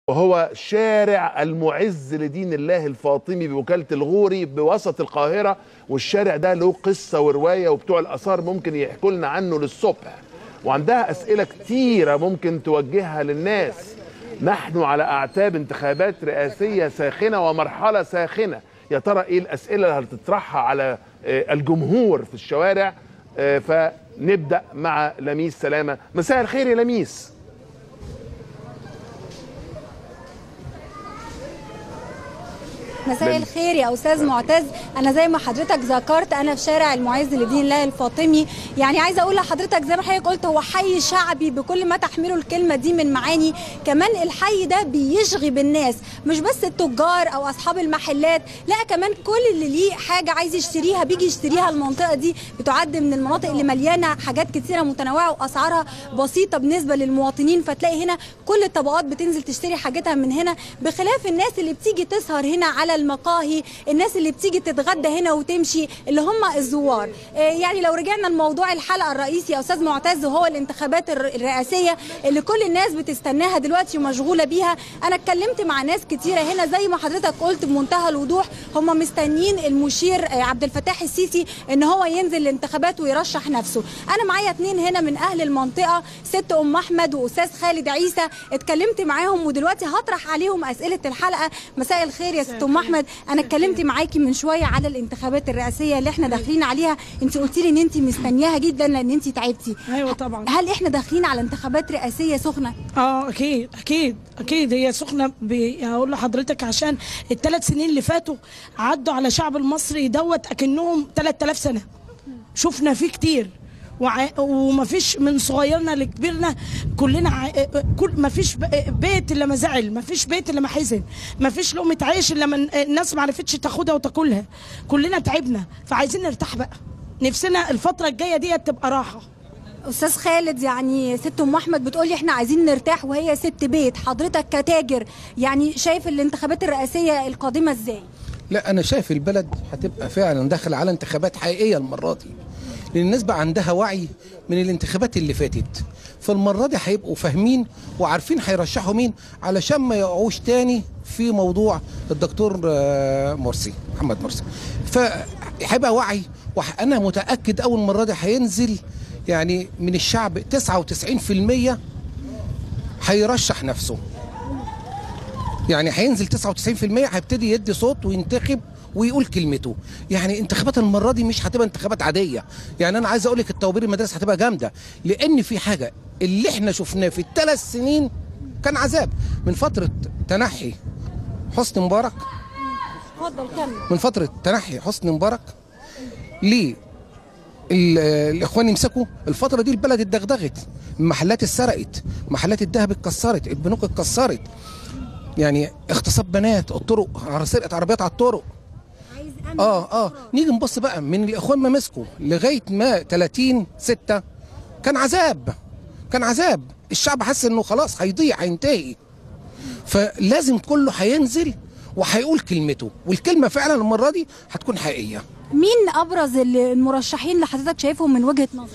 وهو شارع المعز لدين الله الفاطمي بوكالة الغوري بوسط القاهرة والشارع ده له قصة ورواية وبتوع الآثار ممكن يحكوا لنا عنه للصبح وعندها أسئلة كتيرة ممكن توجهها للناس نحن على أعتاب انتخابات رئاسية ساخنة ومرحلة ساخنة يا ترى إيه الأسئلة اللي هتطرحها على آه، الجمهور في الشوارع آه، فنبدأ مع لميس سلامة مساء الخير يا لميس مساء لل- الخير يا استاذ معتز انا زي ما حضرتك ذكرت انا في شارع المعز لدين الله الفاطمي يعني عايزه اقول لحضرتك زي ما حضرتك قلت هو حي شعبي بكل ما تحمله الكلمه دي من معاني كمان الحي ده بيشغي بالناس مش بس التجار او اصحاب المحلات لا كمان كل اللي ليه حاجه عايز يشتريها بيجي يشتريها المنطقه دي بتعد من المناطق اللي مليانه حاجات كتيره متنوعه واسعارها بسيطه بالنسبه للمواطنين فتلاقي هنا كل الطبقات بتنزل تشتري حاجتها من هنا بخلاف الناس اللي بتيجي تسهر هنا على المقاهي الناس اللي بتيجي تتغدى هنا وتمشي اللي هم الزوار آه، يعني لو رجعنا لموضوع الحلقه الرئيسي يا استاذ معتز وهو الانتخابات الر- الرئاسيه اللي كل الناس بتستناها دلوقتي ومشغوله بيها انا اتكلمت مع ناس كتيره هنا زي ما حضرتك قلت بمنتهى الوضوح هم مستنيين المشير آه، عبد الفتاح السيسي ان هو ينزل الانتخابات ويرشح نفسه انا معايا اتنين هنا من اهل المنطقه ست ام احمد واستاذ خالد عيسى اتكلمت معاهم ودلوقتي هطرح عليهم اسئله الحلقه مساء الخير يا ست ام احمد انا اتكلمت معاكي من شويه على الانتخابات الرئاسيه اللي احنا داخلين عليها انت قلتي لي ان انت مستنياها جدا لان انت تعبتي ايوه طبعا هل احنا داخلين على انتخابات رئاسيه سخنه اه اكيد اكيد اكيد هي سخنه ب- هقول لحضرتك عشان الثلاث سنين اللي فاتوا عدوا على الشعب المصري دوت اكنهم 3000 سنه شفنا فيه كتير وع... ومفيش من صغيرنا لكبيرنا كلنا ع... كل مفيش ب- بيت الا ما زعل مفيش بيت الا ما حزن مفيش لقمه عيش الا ما الناس ما عرفتش تاخدها وتاكلها كلنا تعبنا فعايزين نرتاح بقى نفسنا الفتره الجايه ديت تبقى راحه استاذ خالد يعني ست ام احمد بتقولي احنا عايزين نرتاح وهي ست بيت حضرتك كتاجر يعني شايف الانتخابات الرئاسيه القادمه ازاي لا انا شايف البلد هتبقى فعلا داخل على انتخابات حقيقيه المره دي لان الناس بقى عندها وعي من الانتخابات اللي فاتت فالمره دي هيبقوا فاهمين وعارفين هيرشحوا مين علشان ما يقعوش تاني في موضوع الدكتور آه، مرسي محمد مرسي فهيبقى وعي وانا متاكد اول مره دي هينزل يعني من الشعب 99% هيرشح نفسه يعني هينزل 99% هيبتدي يدي صوت وينتخب ويقول كلمته يعني انتخابات المره دي مش هتبقى انتخابات عاديه يعني انا عايز اقول لك التوابير المدارس هتبقى جامده لان في حاجه اللي احنا شفناه في الثلاث سنين كان عذاب من فتره تنحي حسني مبارك اتفضل كمل من فتره تنحي حسني مبارك ليه ال- الاخوان يمسكوا الفتره دي البلد اتدغدغت المحلات اتسرقت محلات الذهب اتكسرت البنوك اتكسرت يعني اغتصاب بنات الطرق على سرقه عربيات على الطرق عايز امن اه اه نيجي نبص بقى من الاخوان ما مسكوا لغايه ما 30 6 كان عذاب كان عذاب الشعب حس انه خلاص هيضيع هينتهي فلازم كله هينزل وهيقول كلمته والكلمه فعلا المره دي هتكون حقيقيه مين ابرز المرشحين اللي حضرتك شايفهم من وجهه نظرك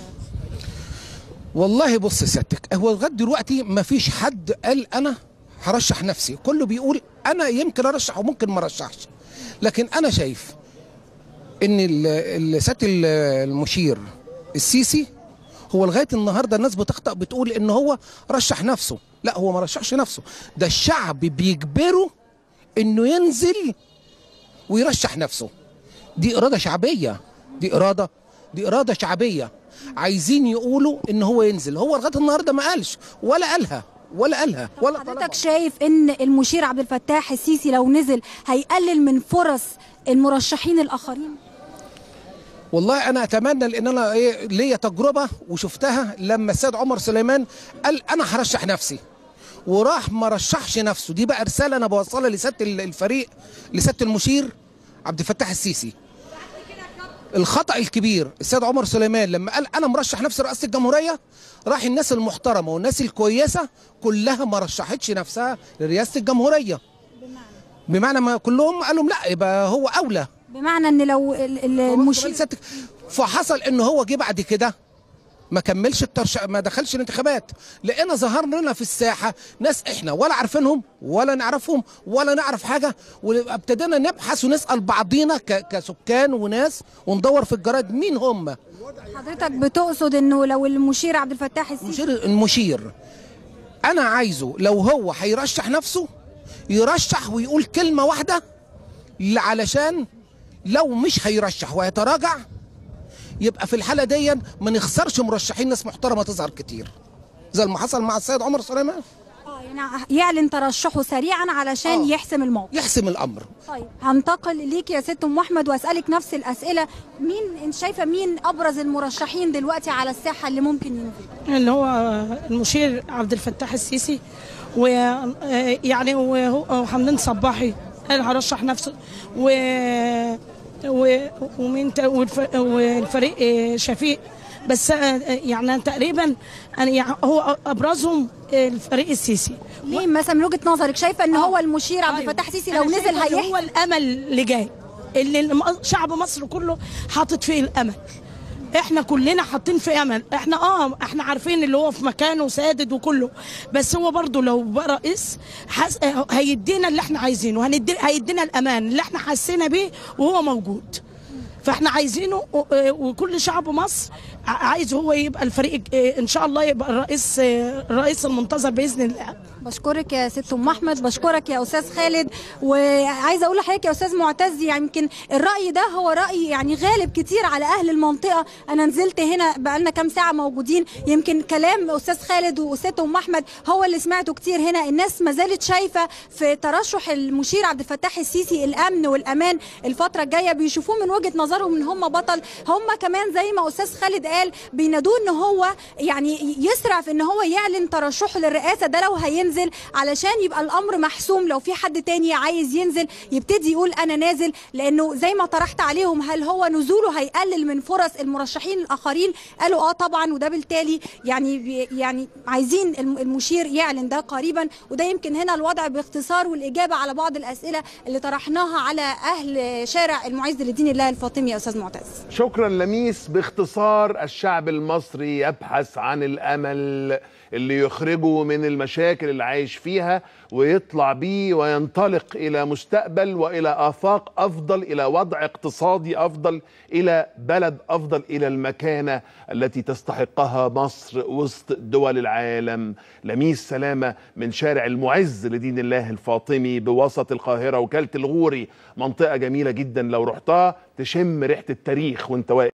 والله بص سيادتك هو لغايه دلوقتي ما فيش حد قال انا هرشح نفسي كله بيقول انا يمكن ارشح وممكن ما ارشحش لكن انا شايف ان ال- ال- سياده ال- المشير السيسي هو لغايه النهارده الناس بتخطأ بتقول ان هو رشح نفسه لا هو ما رشحش نفسه ده الشعب بيجبره انه ينزل ويرشح نفسه دي اراده شعبيه دي اراده دي اراده شعبيه عايزين يقولوا ان هو ينزل هو لغايه النهارده ما قالش ولا قالها ولا قالها ولا حضرتك طلبها. شايف ان المشير عبد الفتاح السيسي لو نزل هيقلل من فرص المرشحين الاخرين والله انا اتمنى لان انا ايه ليا تجربه وشفتها لما السيد عمر سليمان قال انا هرشح نفسي وراح ما رشحش نفسه دي بقى رساله انا بوصلها لسياده ال- الفريق لسياده المشير عبد الفتاح السيسي الخطا الكبير السيد عمر سليمان لما قال انا مرشح نفسي رئاسه الجمهوريه راح الناس المحترمه والناس الكويسه كلها ما رشحتش نفسها لرئاسه الجمهوريه بمعنى ما كلهم قالوا لا يبقى هو اولى بمعنى ان لو ال- ال- المشير المشير سيادتك فحصل ان هو جه بعد كده ما كملش الترش... ما دخلش الانتخابات لقينا ظهر لنا في الساحه ناس احنا ولا عارفينهم ولا نعرفهم ولا نعرف حاجه وابتدينا نبحث ونسال بعضينا ك... كسكان وناس وندور في الجرايد مين هم حضرتك بتقصد انه لو المشير عبد الفتاح السيسي المشير المشير انا عايزه لو هو هيرشح نفسه يرشح ويقول كلمه واحده علشان لو مش هيرشح وهيتراجع يبقى في الحاله دي ما نخسرش مرشحين ناس محترمه تظهر كتير زي ما حصل مع السيد عمر سليمان اه يعني يعلن ترشحه سريعا علشان آه. يحسم الموقف يحسم الامر طيب هنتقل ليك يا ست ام احمد واسالك نفس الاسئله مين انت شايفه مين ابرز المرشحين دلوقتي على الساحه اللي ممكن ينزل اللي هو المشير عبد الفتاح السيسي ويعني وحمدان صباحي قال هرشح نفسه و و- ومين تا- والف- والفريق شفيق بس يعني تقريبا أنا يعني هو ابرزهم الفريق السيسي ليه مثلا من وجهه نظرك شايفه ان آه. هو المشير عبد أيوة. الفتاح السيسي لو أنا نزل شايفة إن هيحسم هو الامل اللي جاي اللي الم- شعب مصر كله حاطط فيه الامل احنا كلنا حاطين في امل احنا اه احنا عارفين اللي هو في مكانه سادد وكله بس هو برضو لو بقى رئيس حس... هيدينا اللي احنا عايزينه هندي... هيدينا الامان اللي احنا حسينا بيه وهو موجود فاحنا عايزينه و- وكل شعب مصر ع- عايز هو يبقى الفريق ان شاء الله يبقى الرئيس الرئيس المنتظر باذن الله بشكرك يا ست ام احمد بشكرك يا استاذ خالد وعايزه اقول لحضرتك يا استاذ معتز يعني يمكن الراي ده هو راي يعني غالب كتير على اهل المنطقه انا نزلت هنا بقالنا كام ساعه موجودين يمكن كلام استاذ خالد وست ام احمد هو اللي سمعته كتير هنا الناس ما زالت شايفه في ترشح المشير عبد الفتاح السيسي الامن والامان الفتره الجايه بيشوفوه من وجهه نظرهم ان هم بطل هم كمان زي ما استاذ خالد قال بينادوه ان هو يعني يسرع في ان هو يعلن ترشحه للرئاسه ده لو هينزل علشان يبقى الامر محسوم لو في حد تاني عايز ينزل يبتدي يقول انا نازل لانه زي ما طرحت عليهم هل هو نزوله هيقلل من فرص المرشحين الاخرين قالوا اه طبعا وده بالتالي يعني بي- يعني عايزين الم- المشير يعلن ده قريبا وده يمكن هنا الوضع باختصار والاجابه على بعض الاسئله اللي طرحناها على اهل شارع المعز لدين الله الفاطمي يا استاذ معتز شكرا لميس باختصار الشعب المصري يبحث عن الامل اللي يخرجه من المشاكل اللي عايش فيها ويطلع بيه وينطلق الى مستقبل والى افاق افضل الى وضع اقتصادي افضل الى بلد افضل الى المكانه التي تستحقها مصر وسط دول العالم لميس سلامه من شارع المعز لدين الله الفاطمي بوسط القاهره وكاله الغوري منطقه جميله جدا لو رحتها تشم ريحه التاريخ وانت واقف